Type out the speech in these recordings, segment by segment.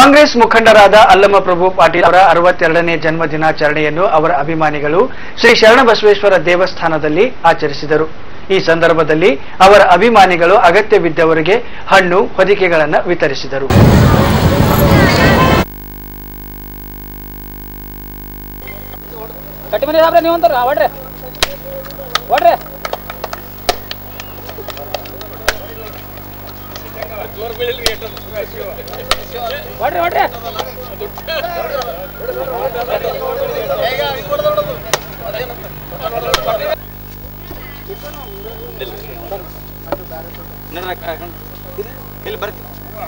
ಕಾಂಗ್ರೆಸ್ ಮುಖಂಡರಾದ ಅಲ್ಲಮ ಪ್ರಭು ಪಾಟೀಲ್ ಅವರ ಅರವತ್ತೆರಡನೇ ಜನ್ಮ ದಿನಾಚರಣೆಯನ್ನು ಅವರ ಅಭಿಮಾನಿಗಳು ಶ್ರೀ ಶರಣಬಸವೇಶ್ವರ ದೇವಸ್ಥಾನದಲ್ಲಿ ಆಚರಿಸಿದರು ಈ ಸಂದರ್ಭದಲ್ಲಿ ಅವರ ಅಭಿಮಾನಿಗಳು ಅಗತ್ಯವಿದ್ದವರಿಗೆ ಹಣ್ಣು ಹೊದಿಕೆಗಳನ್ನು ವಿತರಿಸಿದರು ಕಟ್ಟಿ ಮನೆ ಸಾಬ್ರೆ ನೀವು ಅಂತಾರ ಹೊಡ್ರಿ ಹೊಡ್ರಿ ಹೊಡ್ರಿ ಹೊಡ್ರಿ ಇಲ್ಲಿ ಬರ್ತಿ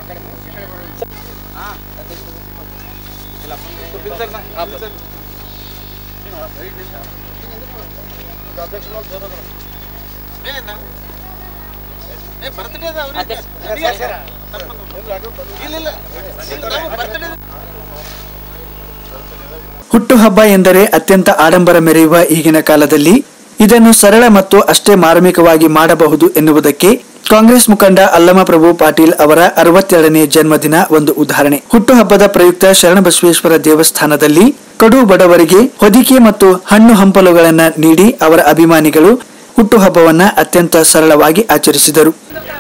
ಹುಟ್ಟುಹಬ್ಬ ಎಂದರೆ ಅತ್ಯಂತ ಆಡಂಬರ ಮೆರೆಯುವ ಈಗಿನ ಕಾಲದಲ್ಲಿ ಇದನ್ನು ಸರಳ ಮತ್ತು ಅಷ್ಟೇ ಮಾರ್ಮಿಕವಾಗಿ ಮಾಡಬಹುದು ಎನ್ನುವುದಕ್ಕೆ ಕಾಂಗ್ರೆಸ್ ಮುಖಂಡ ಅಲ್ಲಮ ಪ್ರಭು ಪಾಟೀಲ್ ಅವರ ಅರವತ್ತೆರಡನೇ ಜನ್ಮದಿನ ಒಂದು ಉದಾಹರಣೆ ಹುಟ್ಟುಹಬ್ಬದ ಪ್ರಯುಕ್ತ ಶರಣಬಸವೇಶ್ವರ ದೇವಸ್ಥಾನದಲ್ಲಿ ಕಡು ಬಡವರಿಗೆ ಹೊದಿಕೆ ಮತ್ತು ಹಣ್ಣು ಹಂಪಲುಗಳನ್ನ ನೀಡಿ ಅವರ ಅಭಿಮಾನಿಗಳು ಹುಟ್ಟುಹಬ್ಬವನ್ನ ಅತ್ಯಂತ ಸರಳವಾಗಿ ಆಚರಿಸಿದರು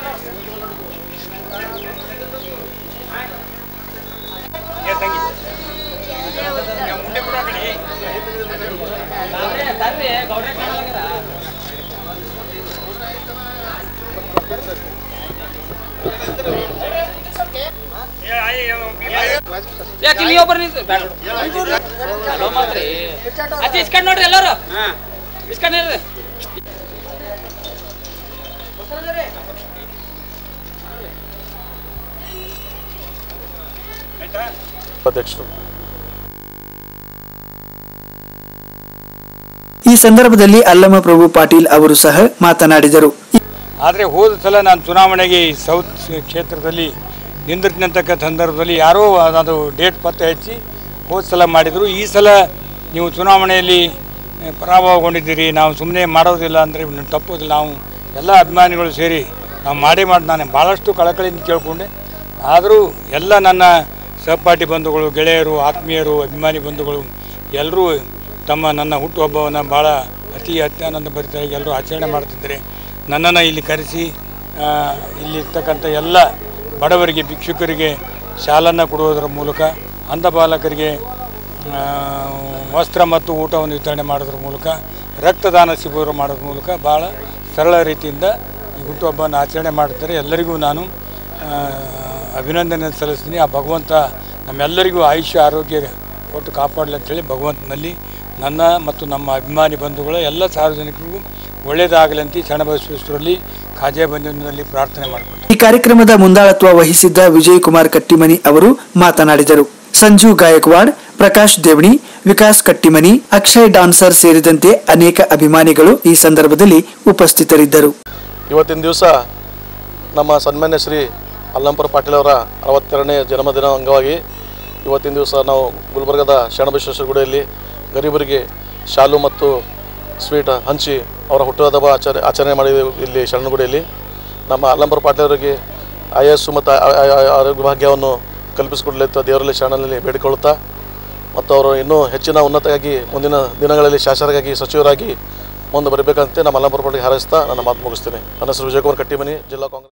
ಯಾಕೆ ನೀವು ಒಬ್ಬರು ನಿಂತು ಬೇಡ ಹಲೋ ಮಾತ್ರಿ ಅಜ್ಜಿ ಇಸ್ಕೊಂಡ್ ನೋಡ್ರಿ ಎಲ್ಲರೂ ಇಸ್ಕೊಂಡ್ ಇರ್ರಿ ಅಧ್ಯಕ್ಷರು ಈ ಸಂದರ್ಭದಲ್ಲಿ ಅಲ್ಲಮ ಪ್ರಭು ಪಾಟೀಲ್ ಅವರು ಸಹ ಮಾತನಾಡಿದರು ಆದರೆ ಹೋದ ಸಲ ನಾನು ಚುನಾವಣೆಗೆ ಈ ಸೌತ್ ಕ್ಷೇತ್ರದಲ್ಲಿ ನಿಂದಿರ್ತಕ್ಕಂಥ ಸಂದರ್ಭದಲ್ಲಿ ಯಾರೋ ಅದು ಡೇಟ್ ಪತ್ತೆ ಹಚ್ಚಿ ಹೋದ ಸಲ ಮಾಡಿದರು ಈ ಸಲ ನೀವು ಚುನಾವಣೆಯಲ್ಲಿ ಆ, ಪರಾಭವಗೊಂಡಿದ್ದೀರಿ ನಾವು ಸುಮ್ಮನೆ ಮಾಡೋದಿಲ್ಲ ಅಂದರೆ ನೀವು ತಪ್ಪೋದಿಲ್ಲ ನಾವು ಎಲ್ಲ ಅಭಿಮಾನಿಗಳು ಸೇರಿ ನಾವು ಮಾಡೇ ಮಾಡಿ ನಾನು ಭಾಳಷ್ಟು ಕಳಕಳಿಯಿಂದ ಕೇಳಿಕೊಂಡೆ ಆದರೂ ಎಲ್ಲ ನನ್ನ ಸಹಪಾಠಿ ಬಂಧುಗಳು ಗೆಳೆಯರು ಆತ್ಮೀಯರು ಅಭಿಮಾನಿ ಬಂಧುಗಳು ಎಲ್ಲರೂ ತಮ್ಮ ನನ್ನ ಹುಟ್ಟುಹಬ್ಬವನ್ನು ಭಾಳ ಅತಿ ಅತ್ಯಾನಂದ ಭರಿತರಾಗಿ ಎಲ್ಲರೂ ಆಚರಣೆ ಮಾಡ್ತಿದ್ದಾರೆ ನನ್ನನ್ನು ಇಲ್ಲಿ ಕರೆಸಿ ಆ, ಇಲ್ಲಿರ್ತಕ್ಕಂಥ ಎಲ್ಲ ಬಡವರಿಗೆ ಭಿಕ್ಷುಕರಿಗೆ ಶಾಲನ್ನು ಕೊಡುವುದರ ಮೂಲಕ ಅಂಧ ಬಾಲಕರಿಗೆ ಆ, ವಸ್ತ್ರ ಮತ್ತು ಊಟವನ್ನು ವಿತರಣೆ ಮಾಡೋದ್ರ ಮೂಲಕ ರಕ್ತದಾನ ಶಿಬಿರ ಮಾಡೋದ್ರ ಮೂಲಕ ಭಾಳ ಸರಳ ರೀತಿಯಿಂದ ಈ ಹುಟ್ಟುಹಬ್ಬವನ್ನು ಆಚರಣೆ ಮಾಡ್ತಾರೆ ಎಲ್ಲರಿಗೂ ನಾನು ಆ, ಅಭಿನಂದನೆ ಸಲ್ಲಿಸ್ತೀನಿ ಆ ಭಗವಂತ ನಮ್ಮೆಲ್ಲರಿಗೂ ಆಯುಷ್ಯ ಆರೋಗ್ಯ ಕೊಟ್ಟು ಕಾಪಾಡಲಿ ಅಂತೇಳಿ ಭಗವಂತನಲ್ಲಿ ನನ್ನ ಮತ್ತು ನಮ್ಮ ಅಭಿಮಾನಿ ಬಂಧುಗಳ ಎಲ್ಲ ಸಾರ್ವಜನಿಕರಿಗೂ ಒಳ್ಳೆಯದಾಗಲಿ ಅಂತ ಈ ಶರಣಬಸವೇಶ್ವರಲ್ಲಿ ಖಾಜಾ ಬಂದಿನಲ್ಲಿ ಪ್ರಾರ್ಥನೆ ಮಾಡಿಕೊಂಡು ಈ ಕಾರ್ಯಕ್ರಮದ ಮುಂದಾಳತ್ವ ವಹಿಸಿದ್ದ ವಿಜಯ್ ಕುಮಾರ್ ಕಟ್ಟಿಮನಿ ಅವರು ಮಾತನಾಡಿದರು ಸಂಜು ಗಾಯಕ್ವಾಡ್ ಪ್ರಕಾಶ್ ದೇವಣಿ ವಿಕಾಸ್ ಕಟ್ಟಿಮನಿ ಅಕ್ಷಯ್ ಡಾನ್ಸರ್ ಸೇರಿದಂತೆ ಅನೇಕ ಅಭಿಮಾನಿಗಳು ಈ ಸಂದರ್ಭದಲ್ಲಿ ಉಪಸ್ಥಿತರಿದ್ದರು ಇವತ್ತಿನ ದಿವಸ ನಮ್ಮ ಸನ್ಮಾನ್ಯ ಶ್ರೀ ಅಲ್ಲಂಪುರ ಪಾಟೀಲ್ ಅವರ ಅರವತ್ತೆರಡನೇ ಜನ್ಮದಿನ ಅಂಗವಾಗಿ ಇವತ್ತಿನ ದಿವಸ ನಾವು ಗುಲ್ಬರ್ಗದ ಶರಣಬಸವೇಶ್ವರ ಗುಡಿಯಲ್ಲಿ ಗರೀಬರಿಗೆ ಶಾಲು ಮತ್ತು ಸ್ವೀಟ್ ಹಂಚಿ ಅವರ ಹುಟ್ಟುಹಬ್ಬ ಆಚರಣೆ ಆಚರಣೆ ಮಾಡಿದ್ದೇವೆ ಇಲ್ಲಿ ಶರಣಗುಡಿಯಲ್ಲಿ ನಮ್ಮ ಅಲ್ಲಂಪುರ ಪಾಟೀಲ್ ಅವರಿಗೆ ಆಯಸ್ಸು ಮತ್ತು ಆ- ಆ- ಆ- ಆರೋಗ್ಯ ಭಾಗ್ಯವನ್ನು ಕಲ್ಪಿಸಿಕೊಡಲಿ ಅಂತ ದೇವರಲ್ಲಿ ಶರಣನಲ್ಲಿ ಬೇಡಿಕೊಳ್ಳುತ್ತಾ ಮತ್ತು ಅವರು ಇನ್ನೂ ಹೆಚ್ಚಿನ ಉನ್ನತವಾಗಿ ಮುಂದಿನ ದಿನಗಳಲ್ಲಿ ಶಾಸಕರಾಗಿ ಸಚಿವರಾಗಿ ಮುಂದೆ ಬರಬೇಕಂತೆ ನಮ್ಮ ಅಲ್ಲಂಪುರ ಪಾಟೀಲ್ ಹಾರೈಸ್ತಾ ನನ್ನ ಮಾತು ಮುಗಿಸ್ತೇನೆ ನನ್ನ ಹೆಸರು ವಿಜಯಕುಮಾರ್ ಕಟ್ಟಿಮನಿ ಜಿಲ್ಲಾ ಕಾಂಗ್ರೆಸ್